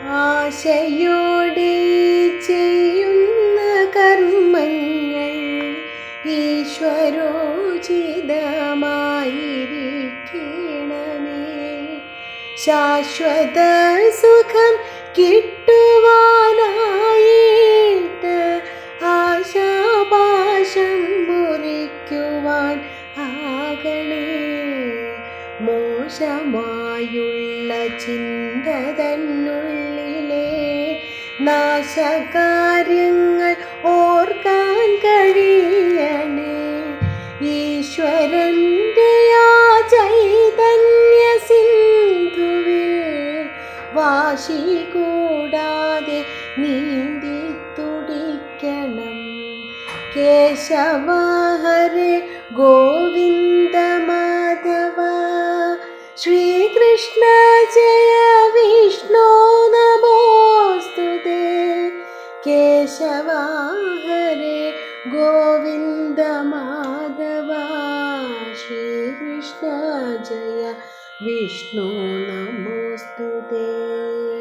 ആശയോടെ ചെയ്യുന്ന കർമ്മങ്ങൾ ഈശ്വരോചിതമായിരിക്കണമേ ശാശ്വത സുഖം കിട്ടുവാനായിട്ട് ആശാപാശം മുറിക്കുവാൻ ആകണേ മോശമായുള്ള ചിന്ത തന്നുള്ളിലെ നാശകാര്യങ്ങൾ ഓർക്കാൻ കഴിയണേ ഈശ്വരൻ്റെ ആ ചൈതന്യ സിന്ധുവിൽ വാശി കൂടാതെ നീന്തി തുടിക്കണം കേശവഹരെ ഗോവിന്ദ മാധവ ശ്രീകൃഷ്ണ ജയ വിഷ്ണു നമോസ്തുതേ കേശവ ഹരേ ഗോവിന്ദ മാധവ ശ്രീകൃഷ്ണ ജയ വിഷ്ണു നമോസ്തുതേ